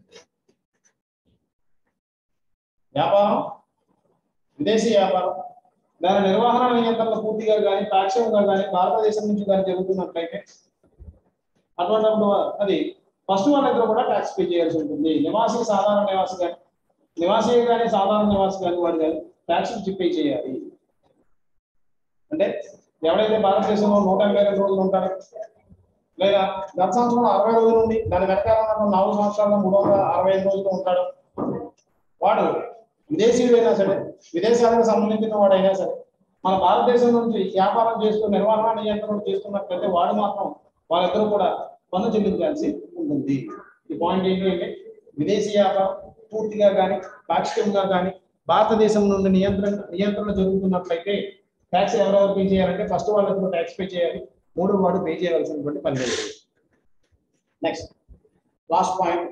వ్యాపారం విదేశీ వ్యాపారం దాని నిర్వహణ నియంత్రణ పూర్తిగా కానీ పాక్షికంగా కానీ భారతదేశం నుంచి కానీ జరుగుతున్నట్లయితే అటువంటిప్పుడు అది ఫస్ట్ వాళ్ళిద్దరు కూడా ట్యాక్స్ పే చేయాల్సి ఉంటుంది నివాసి సాధారణ నివాసి కానీ నివాసి కానీ సాధారణ నివాసి కానీ వాడు కానీ ట్యాక్స్ పే చేయాలి అంటే ఎవరైతే భారతదేశంలో నూట ఎనభై రెండు రోజులు ఉంటారో లేదా గత సంవత్సరం అరవై రోజులు ఉంది దాని వెనకాల ఉన్న నాలుగు సంవత్సరాల్లో మూడు వందల అరవై ఐదు రోజులు ఉంటాడు వాడు విదేశీయుడైనా సరే విదేశాలకు సంబంధించిన వాడైనా సరే మన భారతదేశం నుంచి వ్యాపారం చేస్తూ నిర్వహణ నియంత్రణ చేస్తున్నట్లయితే వాడు మాత్రం వాళ్ళిద్దరూ కూడా పన్ను చెల్లించాల్సి ఉంటుంది ఈ పాయింట్ ఏంటి అంటే విదేశీ వ్యాపారం పూర్తిగా కానీ పాక్షికంగా కానీ భారతదేశం నుండి నియంత్రణ నియంత్రణ జరుగుతున్నట్లయితే ట్యాక్స్ ఎవరెవరు పే చేయాలంటే ఫస్ట్ వాళ్ళకి ట్యాక్స్ పే చేయాలి మూడో వాడు పే చేయవలసినటువంటి పని లేదు నెక్స్ట్ లాస్ట్ పాయింట్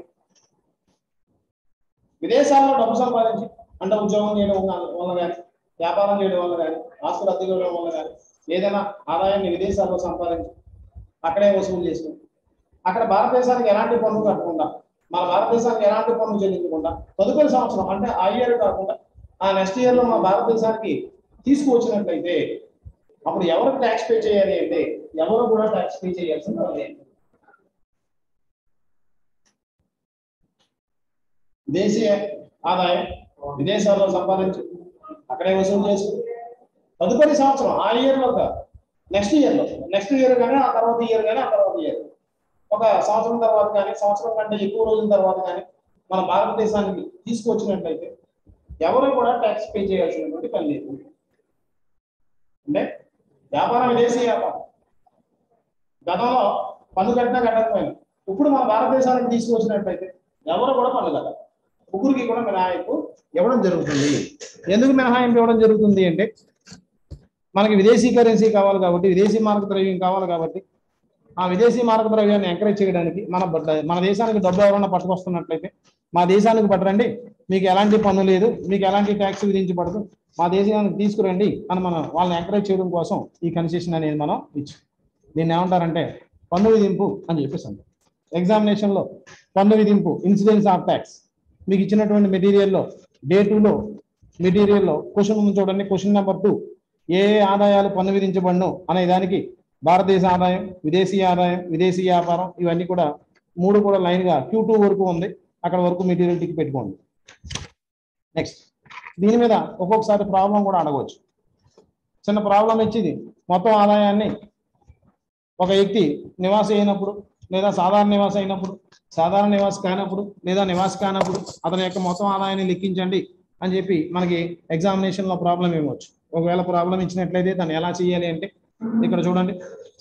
విదేశాల్లో డబ్బు సంపాదించి అంటే ఉద్యోగం చేయడం వల్ల- వల్ల కానీ వ్యాపారం చేయడం వల్ల కానీ ఆస్తులు అద్దె ఇవ్వడం వల్ల కానీ ఏదైనా ఆదాయాన్ని విదేశాల్లో సంపాదించి అక్కడే వసూలు చేసుకుని అక్కడ భారతదేశానికి ఎలాంటి పన్ను కట్టకుండా మన భారతదేశానికి ఎలాంటి పన్ను చెల్లించకుండా తదుపరి సంవత్సరం అంటే ఆ ఇయర్ కాకుండా ఆ నెక్స్ట్ ఇయర్ లో మన భారతదేశానికి తీసుకువచ్చినట్లయితే అప్పుడు ఎవరు ట్యాక్స్ పే చేయాలి అంటే ఎవరు కూడా ట్యాక్స్ పే చేయాల్సిన పని లేదు. విదేశీ ఆదాయం విదేశాల్లో సంపాదించి అక్కడే వసూలు చేస్తూ తదుపరి సంవత్సరం ఆ ఇయర్ లో నెక్స్ట్ ఇయర్ లో నెక్స్ట్ ఇయర్ కానీ ఆ తర్వాత ఇయర్ కానీ ఆ తర్వాత ఇయర్ ఒక సంవత్సరం తర్వాత కానీ సంవత్సరం కంటే ఎక్కువ రోజుల తర్వాత కానీ మన భారతదేశానికి తీసుకొచ్చినట్లయితే ఎవరు కూడా ట్యాక్స్ పే చేయాల్సినటువంటి పని లేదు అంటే వ్యాపారం విదేశీ వ్యాపారం గతంలో పన్ను కట్టినా కట్టకపోయినా ఇప్పుడు మన భారతదేశానికి తీసుకొచ్చినట్లయితే ఎవరు కూడా పన్ను కట్టాలి ముగ్గురికి కూడా మినహాయింపు ఇవ్వడం జరుగుతుంది ఎందుకు మినహాయింపు ఇవ్వడం జరుగుతుంది అంటే మనకి విదేశీ కరెన్సీ కావాలి కాబట్టి విదేశీ మారక ద్రవ్యం కావాలి కాబట్టి ఆ విదేశీ మారక ద్రవ్యాన్ని ఎంకరేజ్ చేయడానికి మన బ- మన దేశానికి డబ్బు ఎవరైనా పట్టుకొస్తున్నట్లయితే మా దేశానికి పట్టరండి మీకు ఎలాంటి పన్ను లేదు మీకు ఎలాంటి ట్యాక్స్ విధించబడదు మా దేశానికి తీసుకురండి అని మనం వాళ్ళని ఎంకరేజ్ చేయడం కోసం ఈ కన్సెషన్ అనేది మనం ఇచ్చాం దీన్ని ఏమంటారంటే పన్ను విధింపు అని చెప్పేసి అంటారు ఎగ్జామినేషన్ లో పన్ను విధింపు ఇన్సిడెన్స్ ఆఫ్ ట్యాక్స్ మీకు ఇచ్చినటువంటి మెటీరియల్లో డే టూలో మెటీరియల్లో క్వశ్చన్ ఉంది చూడండి question number two A A ఆదాయాలు పన్ను విధించబడను అనే దానికి భారతదేశ ఆదాయం విదేశీ ఆదాయం విదేశీ వ్యాపారం ఇవన్నీ కూడా మూడు కూడా లైన్ గా క్యూ టూ వరకు ఉంది అక్కడ వరకు మెటీరియల్ టిక్ పెట్టుకోండి నెక్స్ట్ దీని మీద ఒక్కొక్కసారి ప్రాబ్లం కూడా అడగవచ్చు చిన్న ప్రాబ్లం ఇచ్చింది మొత్తం ఆదాయాన్ని ఒక వ్యక్తి నివాసి అయినప్పుడు లేదా సాధారణ నివాసి అయినప్పుడు సాధారణ నివాసి కానప్పుడు లేదా నివాసి కానప్పుడు అతని యొక్క మొత్తం ఆదాయాన్ని లెక్కించండి అని చెప్పి మనకి ఎగ్జామినేషన్ లో ప్రాబ్లం ఇవ్వచ్చు ఒకవేళ ప్రాబ్లం ఇచ్చినట్లయితే దాన్ని ఎలా చేయాలి అంటే ఇక్కడ చూడండి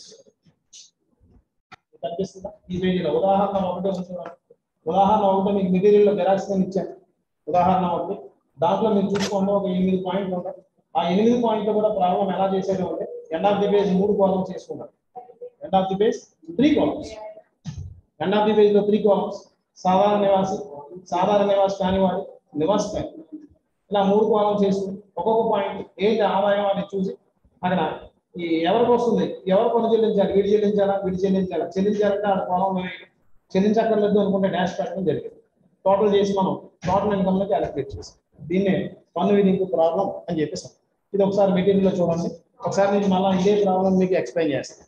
కనిపిస్తుందా ఈ పేజీలో ఉదాహరణ ఒకటి ఉంది చూడండి. ఉదాహరణ ఒకటి మీకు మెటీరియల్ లో జెరాక్స్ కింద ఇచ్చాను ఉదాహరణ ఒకటి దాంట్లో మీరు చూసుకోండి ఒక ఎనిమిది పాయింట్లు ఉంటాయి ఆ ఎనిమిది పాయింట్లు కూడా ప్రాబ్లం ఎలా చేసేది అంటే ఎండ్ ఆఫ్ ది పేజ్ మూడు కాలమ్స్ చేసుకున్నారు end of the page three columns end of the page లో త్రీ కాలమ్స్ సాధారణ నివాసి సాధారణ నివాసి కానివాడు నివాసి కాని ఇలా మూడు కాలమ్స్ చేసుకుని ఒక్కొక్క పాయింట్ ఏంటి ఆదాయం అని చూసి అక్కడ ఈ ఎవరికి వస్తుంది ఎవరు పన్ను చెల్లించాలి వీడి చెల్లించాలా వీడి చెల్లించాలా చెల్లించాలంటే ఆడ పొలంలో చెల్లించక్కర్లేదు అనుకుంటే డాష్ పెట్టడం జరిగింది టోటల్ చేసి మనం టోటల్ ఇన్కమ్ లోకి అలొకేట్ చేసాం దీన్నే పన్ను విధింపు ప్రాబ్లం అని చెప్పేసాం ఇది ఒకసారి మెటీరియల్ లో చూడండి ఒకసారి నేను మళ్ళీ ఇదే ప్రాబ్లం మీకు ఎక్స్ప్లెయిన్ చేస్తాను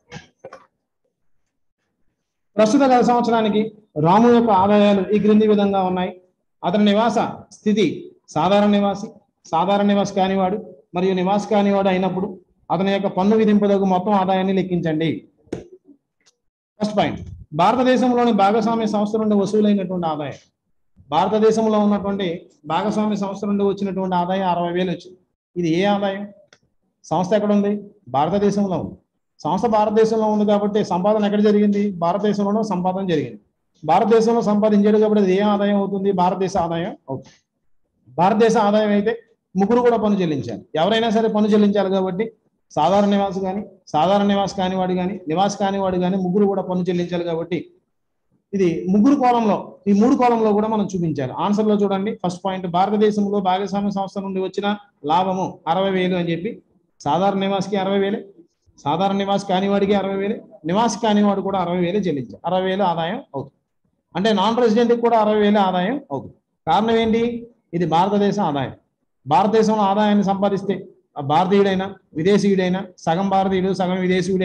ప్రస్తుత గత సంవత్సరానికి రాము యొక్క ఆదాయాలు ఈ క్రింది విధంగా ఉన్నాయి అతని నివాస స్థితి సాధారణ నివాసి సాధారణ నివాసి కానివాడు మరియు నివాసి కానివాడు అయినప్పుడు అతని యొక్క పన్ను విధింపుదగు మొత్తం ఆదాయాన్ని లెక్కించండి ఫస్ట్ పాయింట్ భారతదేశంలోని భాగస్వామ్య సంస్థ నుండి వసూలైనటువంటి ఆదాయం భారతదేశంలో ఉన్నటువంటి భాగస్వామ్య సంస్థ నుండి వచ్చినటువంటి ఆదాయం అరవై వేలు వచ్చింది ఇది ఏ ఆదాయం సంస్థ ఎక్కడ ఉంది భారతదేశంలో ఉంది సంస్థ భారతదేశంలో ఉంది కాబట్టి సంపాదన ఎక్కడ జరిగింది భారతదేశంలోనూ సంపాదన జరిగింది భారతదేశంలో సంపాదించాడు కాబట్టి అది ఏ ఆదాయం అవుతుంది భారతదేశ ఆదాయం అవుతుంది భారతదేశ ఆదాయం అయితే ముగ్గురు కూడా పన్ను చెల్లించాలి ఎవరైనా సరే పన్ను చెల్లించాలి కాబట్టి సాధారణ నివాసి కానీ సాధారణ నివాసి కానివాడు కానీ నివాసి కానివాడు కానీ ముగ్గురు కూడా పన్ను చెల్లించాలి కాబట్టి ఇది ముగ్గురు కోణంలో ఈ మూడు కోణంలో కూడా మనం చూపించాలి ఆన్సర్ లో చూడండి ఫస్ట్ పాయింట్ భారతదేశంలో భాగస్వామ్య సంస్థ నుండి వచ్చిన లాభము అరవై వేలు అని చెప్పి సాధారణ నివాసికి అరవై వేలే సాధారణ నివాసి కానివాడికి అరవై వేలు నివాసి కానివాడు కూడా అరవై వేలు చెల్లించాలి అరవై వేలు ఆదాయం అవుతుంది అంటే నాన్ రెసిడెంట్ కూడా అరవై వేలు ఆదాయం అవుతుంది కారణం ఏంటి ఇది భారతదేశ ఆదాయం భారతదేశంలో ఆదాయాన్ని సంపాదిస్తే ఆ భారతీయుడైనా విదేశీయుడైనా సగం భారతీయుడు సగం విదేశీయుడైనా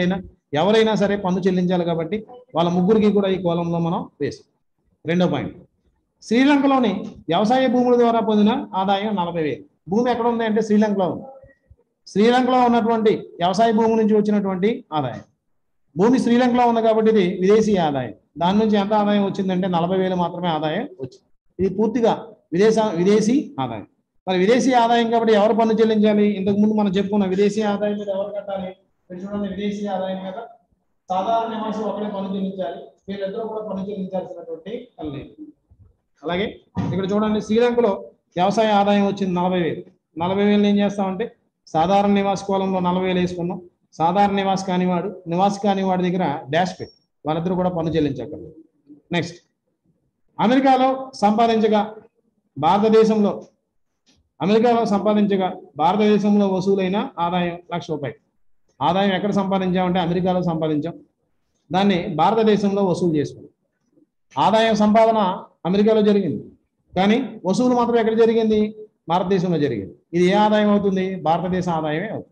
ఎవరైనా సరే పన్ను చెల్లించాలి కాబట్టి వాళ్ళ ముగ్గురికి కూడా ఈ కోలంలో మనం వేసాం రెండో పాయింట్ శ్రీలంకలోని వ్యవసాయ భూముల ద్వారా పొందిన ఆదాయం నలభై వేలు భూమి ఎక్కడ ఉంది అంటే శ్రీలంకలో ఉంది శ్రీలంకలో ఉన్నటువంటి వ్యవసాయ భూమి నుంచి వచ్చినటువంటి ఆదాయం భూమి శ్రీలంకలో ఉంది కాబట్టి ఇది విదేశీ ఆదాయం దాని నుంచి ఎంత ఆదాయం వచ్చిందంటే నలభై వేలు మాత్రమే ఆదాయం వచ్చింది ఇది పూర్తిగా విదేశ విదేశీ ఆదాయం మరి విదేశీ ఆదాయం కాబట్టి ఎవరు పన్ను చెల్లించాలి ఇంతకు ముందు మనం చెప్పుకున్న విదేశీ ఆదాయం మీద ఎవరు కట్టాలి ఇక్కడ చూడండి విదేశీ ఆదాయం మీద సాధారణ నివాసి ఒకటే పన్ను చెల్లించాలి వీళ్ళిద్దరూ కూడా పన్ను చెల్లించాల్సినటువంటి పని లేదు అలాగే ఇక్కడ చూడండి శ్రీలంకలో వ్యవసాయ ఆదాయం వచ్చింది నలభై వేలు నలభై వేలు ఏం చేస్తామంటే సాధారణ నివాస కోలంలో నలభై వేలు వేసుకున్నాం సాధారణ నివాస కానివాడు నివాస కానివాడి దగ్గర డాష్ పెట్ వాళ్ళిద్దరూ కూడా పన్ను చెల్లించగలరు నెక్స్ట్ అమెరికాలో సంపాదించగా భారతదేశంలో అమెరికాలో సంపాదించగా భారతదేశంలో వసూలైన ఆదాయం లక్ష రూపాయలు ఆదాయం ఎక్కడ సంపాదించామంటే అమెరికాలో సంపాదించాం దాన్ని భారతదేశంలో వసూలు చేసుకున్నాం ఆదాయం సంపాదన అమెరికాలో జరిగింది కానీ వసూలు మాత్రం ఎక్కడ జరిగింది భారతదేశంలో జరిగింది ఇది ఏ ఆదాయం అవుతుంది భారతదేశ ఆదాయమే అవుతుంది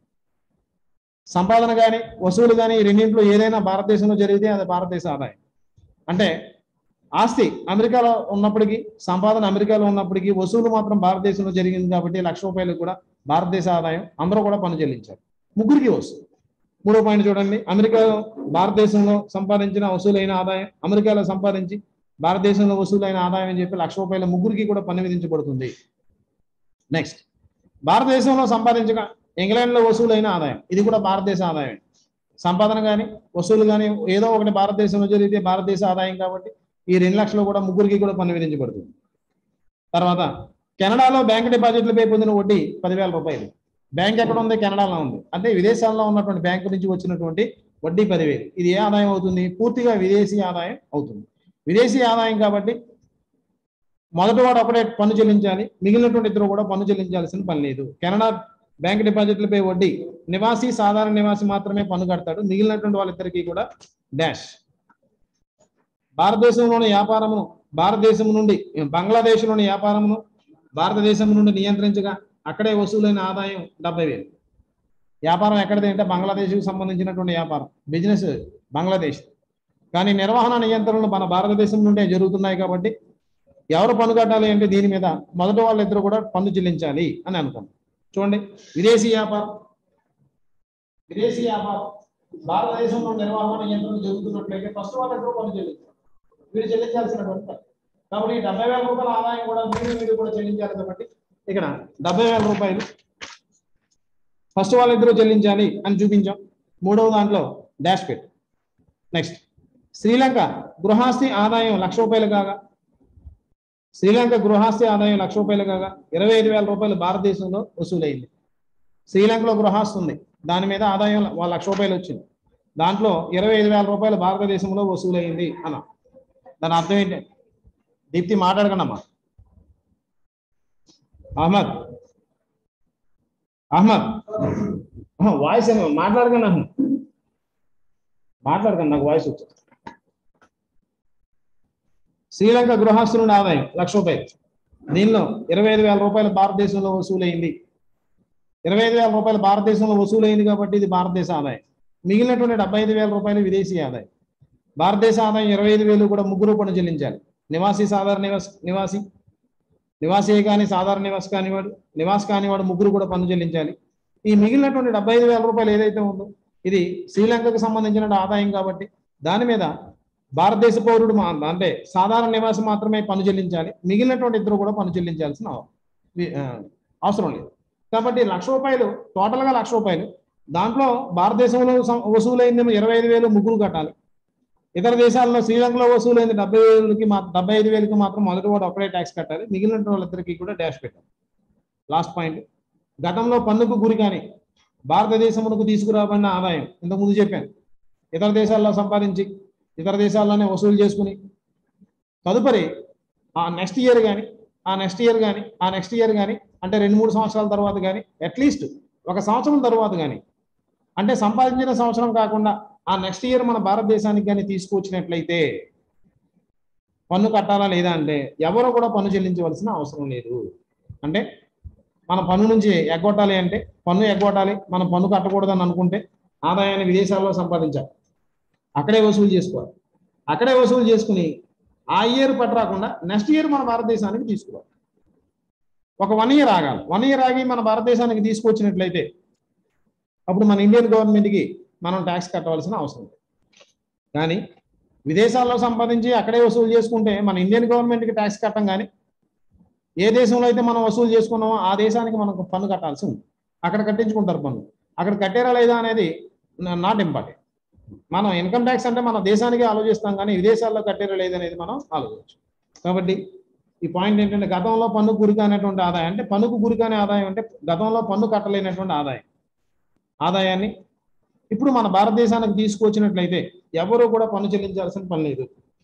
సంపాదన కానీ వసూలు కానీ ఈ రెండింటిలో ఏదైనా భారతదేశంలో జరిగితే అది భారతదేశ ఆదాయం అంటే ఆస్తి అమెరికాలో ఉన్నప్పటికీ సంపాదన అమెరికాలో ఉన్నప్పటికీ వసూలు మాత్రం భారతదేశంలో జరిగింది కాబట్టి లక్ష రూపాయలు కూడా భారతదేశ ఆదాయం అందరూ కూడా పన్ను చెల్లించారు ముగ్గురికి వస్తుంది మూడో పాయింట్ చూడండి అమెరికాలో భారతదేశంలో సంపాదించిన వసూలైన ఆదాయం అమెరికాలో సంపాదించి భారతదేశంలో వసూలైన ఆదాయం అని చెప్పి లక్ష రూపాయల ముగ్గురికి కూడా పన్ను విధించబడుతుంది నెక్స్ట్ భారతదేశంలో సంపాదించగా ఇంగ్లాండ్లో వసూలైన ఆదాయం ఇది కూడా భారతదేశ ఆదాయం సంపాదన కానీ వసూలు కానీ ఏదో ఒకటి భారతదేశంలో జరిగితే భారతదేశ ఆదాయం కాబట్టి ఈ రెండు లక్షలు కూడా ముగ్గురికి కూడా పన్ను విధించబడుతుంది తర్వాత కెనడాలో బ్యాంక్ డిపాజిట్లపై పొందిన వడ్డీ పదివేల రూపాయలు బ్యాంక్ ఎక్కడ ఉంది కెనడాలో ఉంది అంటే విదేశాల్లో ఉన్నటువంటి బ్యాంకు నుంచి వచ్చినటువంటి వడ్డీ పదివేలు ఇది ఏ ఆదాయం అవుతుంది పూర్తిగా విదేశీ ఆదాయం అవుతుంది విదేశీ ఆదాయం కాబట్టి మొదటి వాడు ఒకటే పన్ను చెల్లించాలి మిగిలినటువంటి ఇద్దరు కూడా పన్ను చెల్లించాల్సిన పని లేదు కెనడా బ్యాంక్ డిపాజిట్లపై వడ్డీ నివాసి సాధారణ నివాసి మాత్రమే పన్ను కడతాడు మిగిలినటువంటి వాళ్ళిద్దరికీ కూడా డాష్ భారతదేశంలోని వ్యాపారమును భారతదేశం నుండి బంగ్లాదేశ్లోని వ్యాపారమును భారతదేశం నుండి నియంత్రించగా అక్కడే వసూలైన ఆదాయం డెబ్బై వేలు వ్యాపారం ఎక్కడిది అంటే బంగ్లాదేశ్కి సంబంధించినటువంటి వ్యాపారం బిజినెస్ బంగ్లాదేశ్ కానీ నిర్వహణ నియంత్రణలు మన భారతదేశం నుండే జరుగుతున్నాయి కాబట్టి ఎవరు పన్ను కట్టాలి అంటే దీని మీద మొదటి వాళ్ళిద్దరూ కూడా పన్ను చెల్లించాలి అని అనుకున్నాం చూడండి విదేశీ వ్యాపారం విదేశీ వ్యాపారం భారతదేశంలో నిర్వహణ నియంత్రణ జరుగుతున్నట్లయితే ఫస్ట్ వాళ్ళిద్దరూ పన్ను చెల్లించాలి వీరు చెల్లించాల్సినటువంటి పని. కాబట్టి ఈ డెబ్బై వేల రూపాయల ఆదాయం కూడా మీరు మీరు కూడా చెల్లించాలి కాబట్టి ఇక్కడ డెబ్బై వేల రూపాయలు ఫస్ట్ వాళ్ళిద్దరూ చెల్లించాలి అని చూపించాం మూడవ దాంట్లో డాష్ పెట్ నెక్స్ట్ శ్రీలంక గృహాస్తి ఆదాయం లక్ష రూపాయలు కాగా శ్రీలంక గృహాస్తి ఆదాయం లక్ష రూపాయలు కాగా ఇరవై ఐదు వేల రూపాయలు భారతదేశంలో వసూలైంది శ్రీలంకలో గృహాస్తి ఉంది దాని మీద ఆదాయం వాళ్ళ లక్ష రూపాయలు వచ్చింది దాంట్లో ఇరవై ఐదు వేల రూపాయలు భారతదేశంలో వసూలైంది అన్న దాని అర్థం ఏంటి దీప్తి మాట్లాడకండమ్మా అహ్మద్ అహ్మద్ వాయిస్ ఏమో మాట్లాడకండి అహ్మద్ మాట్లాడకండి నాకు వాయిస్ వచ్చింది శ్రీలంక గృహస్థు నుండి ఆదాయం లక్ష రూపాయలు దీనిలో ఇరవై ఐదు వేల రూపాయలు భారతదేశంలో వసూలైంది ఇరవై ఐదు వేల రూపాయలు భారతదేశంలో వసూలైంది కాబట్టి ఇది భారతదేశ ఆదాయం మిగిలినటువంటి డెబ్బై ఐదు వేల రూపాయలు విదేశీ ఆదాయం భారతదేశ ఆదాయం ఇరవై ఐదు వేలు కూడా ముగ్గురు పన్ను చెల్లించాలి నివాసి సాధారణ నివాసి నివాసి నివాసి కానీ సాధారణ నివాసి కానివాడు నివాసి కానివాడు ముగ్గురు కూడా పన్ను చెల్లించాలి ఈ మిగిలినటువంటి డెబ్బై ఐదు వేల రూపాయలు ఏదైతే ఉందో ఇది శ్రీలంకకు సంబంధించిన ఆదాయం కాబట్టి దాని మీద భారతదేశ పౌరుడు మా అంటే సాధారణ నివాసి మాత్రమే పన్ను చెల్లించాలి మిగిలినటువంటి ఇద్దరు కూడా పన్ను చెల్లించాల్సిన అవ- వి- ఆ, అవసరం లేదు కాబట్టి లక్ష రూపాయలు టోటల్గా లక్ష రూపాయలు దాంట్లో భారతదేశంలో సం- వసూలైందేమో ఇరవై ఐదు వేలు ముగ్గురు కట్టాలి ఇతర దేశాల్లో శ్రీలంకలో వసూలైంది డెబ్బై వేలకి మా డెబ్బై ఐదు వేలకి మాత్రం మొదటి వాడు ఒకటే ట్యాక్స్ కట్టాలి మిగిలిన వాళ్ళిద్దరికి కూడా డాష్ పెట్టాలి లాస్ట్ పాయింట్ గతంలో పన్నుకు గురి కానీ భారతదేశమునకు తీసుకురాబడిన ఆదాయం ఇంతకుముందు చెప్పాను ఇతర దేశాల్లో సంపాదించి ఇతర దేశాల్లోనే వసూలు చేసుకుని తదుపరి ఆ నెక్స్ట్ ఇయర్ కానీ ఆ నెక్స్ట్ ఇయర్ కానీ ఆ నెక్స్ట్ ఇయర్ కానీ అంటే రెండు మూడు సంవత్సరాల తర్వాత కానీ అట్లీస్ట్ ఒక సంవత్సరం తర్వాత కానీ అంటే సంపాదించిన సంవత్సరం కాకుండా ఆ నెక్స్ట్ ఇయర్ మన భారతదేశానికి కానీ తీసుకొచ్చినట్లయితే పన్ను కట్టాలా లేదా అంటే ఎవరు కూడా పన్ను చెల్లించవలసిన అవసరం లేదు అంటే మన పన్ను నుంచి ఎగ్గొట్టాలి అంటే పన్ను ఎగ్గొట్టాలి మనం పన్ను కట్టకూడదని అనుకుంటే ఆదాయాన్ని విదేశాల్లో సంపాదించాలి అక్కడే వసూలు చేసుకోవాలి అక్కడే వసూలు చేసుకుని ఆ ఇయర్ పట్టరాకుండా నెక్స్ట్ ఇయర్ మన భారతదేశానికి తీసుకోవాలి ఒక వన్ ఇయర్ ఆగాలి వన్ ఇయర్ ఆగి మన భారతదేశానికి తీసుకొచ్చినట్లయితే అప్పుడు మన ఇండియన్ గవర్నమెంట్కి మనం ట్యాక్స్ కట్టవలసిన అవసరం లేదు కానీ విదేశాల్లో సంపాదించి అక్కడే వసూలు చేసుకుంటే మన ఇండియన్ గవర్నమెంట్కి ట్యాక్స్ కట్టం కానీ ఏ దేశంలో అయితే మనం వసూలు చేసుకున్నామో ఆ దేశానికి మనకు పన్ను కట్టాల్సి ఉంది అక్కడ కట్టించుకుంటారు పన్ను అక్కడ కట్టారా లేదా అనేది నాట్ ఇంపార్టెంట్ మనం ఇన్కమ్ ట్యాక్స్ అంటే మన దేశానికి ఆలోచిస్తాం కానీ విదేశాల్లో కట్టారా లేదా అనేది మనం ఆలోచించు కాబట్టి ఈ పాయింట్ ఏంటంటే గతంలో పన్ను గురికానటువంటి ఆదాయం అంటే పన్నుకు గురికానే ఆదాయం అంటే గతంలో పన్ను కట్టలేనటువంటి ఆదాయం ఆదాయాన్ని ఇప్పుడు మన భారతదేశానికి తీసుకొచ్చినట్లయితే ఎవరు కూడా పన్ను చెల్లించాల్సిన పని లేదు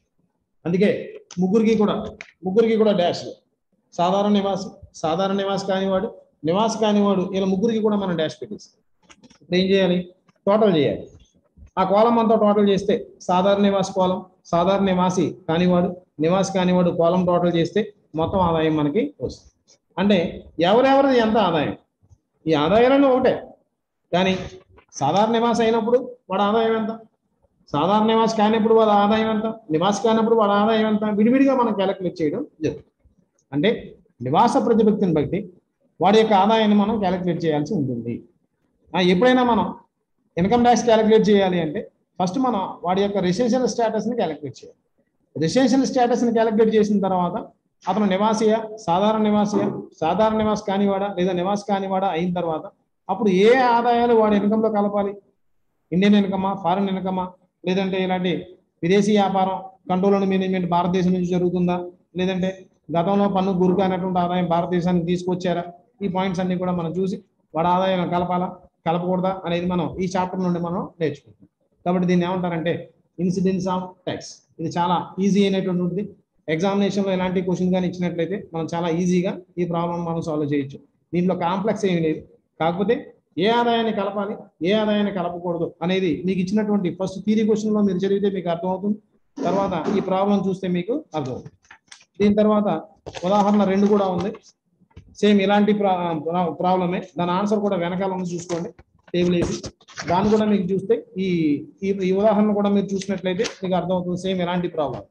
అందుకే ముగ్గురికి కూడా ముగ్గురికి కూడా డాష్ సాధారణ నివాసి సాధారణ నివాసి కానివాడు నివాసి కానివాడు ఇలా ముగ్గురికి కూడా మనం డాష్ పెట్టేస్తాం ఇప్పుడు ఏం చేయాలి టోటల్ చేయాలి ఆ కోలం అంతా టోటల్ చేస్తే సాధారణ నివాసి కోలం సాధారణ నివాసి కానివాడు నివాసి కానివాడు కోలం టోటల్ చేస్తే మొత్తం ఆదాయం మనకి వస్తుంది అంటే ఎవరెవరిది ఎంత ఆదాయం ఈ ఆదాయాలను ఒకటే కానీ సాధారణ నివాసి అయినప్పుడు వాడు ఆదాయం ఎంత సాధారణ నివాసి కానప్పుడు వాడి ఆదాయం ఎంత నివాసి కానప్పుడు వాడి ఆదాయం ఎంత విడివిడిగా మనం క్యాలిక్యులేట్ చేయడం జరుగుతుంది అంటే నివాస ప్రతిభక్తిని బట్టి వాడి యొక్క ఆదాయాన్ని మనం క్యాలిక్యులేట్ చేయాల్సి ఉంటుంది ఆ, ఎప్పుడైనా మనం ఇన్కమ్ ట్యాక్స్ క్యాలిక్యులేట్ చేయాలి అంటే ఫస్ట్ మనం వాడి యొక్క రెసిడెన్షియల్ స్టేటస్ని క్యాలిక్యులేట్ చేయాలి రెసిడెన్షియల్ స్టేటస్ని క్యాలిక్యులేట్ చేసిన తర్వాత అతను నివాసియా సాధారణ నివాసియా సాధారణ నివాసి కానివాడా లేదా నివాసి కానివాడా అయిన తర్వాత అప్పుడు ఏ ఆదాయాలు వాడి ఇన్కంలో కలపాలి ఇండియన్ ఇన్కమా ఫారిన్ ఇన్కమా లేదంటే ఇలాంటి విదేశీ వ్యాపారం కంట్రోల్ అండ్ మేనేజ్మెంట్ భారతదేశం నుంచి జరుగుతుందా లేదంటే గతంలో పన్ను గురికానటువంటి ఆదాయం భారతదేశానికి తీసుకొచ్చారా ఈ పాయింట్స్ అన్ని కూడా మనం చూసి వాడి ఆదాయం కలపాలా కలపకూడదా అనేది మనం ఈ చాప్టర్ నుండి మనం నేర్చుకుంటాం కాబట్టి దీన్ని ఏమంటారంటే ఇన్సిడెన్స్ ఆఫ్ ట్యాక్స్ ఇది చాలా ఈజీ అయినటువంటిది ఎగ్జామినేషన్లో ఎలాంటి క్వశ్చన్ కానీ ఇచ్చినట్లయితే మనం చాలా ఈజీగా ఈ ప్రాబ్లం మనం సాల్వ్ చేయొచ్చు దీంట్లో కాంప్లెక్స్ ఏమీ లేదు కాకపోతే ఏ ఆదాయాన్ని కలపాలి ఏ ఆదాయాన్ని కలపకూడదు అనేది మీకు ఇచ్చినటువంటి ఫస్ట్ థీరీ క్వశ్చన్లో మీరు చదివితే మీకు అర్థమవుతుంది తర్వాత ఈ ప్రాబ్లం చూస్తే మీకు అర్థమవుతుంది దీని తర్వాత ఉదాహరణ రెండు కూడా ఉంది సేమ్ ఇలాంటి ప్రాబ్లమే దాని ఆన్సర్ కూడా వెనకాల ఉంది చూసుకోండి టేబుల్ వేసి దాన్ని కూడా మీకు చూస్తే ఈ ఈ- ఈ ఉదాహరణ కూడా మీరు చూసినట్లయితే మీకు అర్థమవుతుంది సేమ్ ఎలాంటి ప్రాబ్లం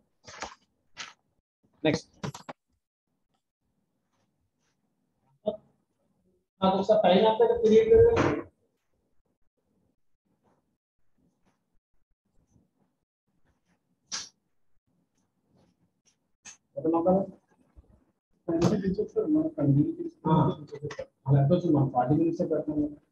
నెక్స్ట్ నాకు ఒకసారి టైం అంతా తెలియట్లేదు అలా ఎంత వచ్చింది మనం ఫార్టీ మినిట్స్ పెట్టినాం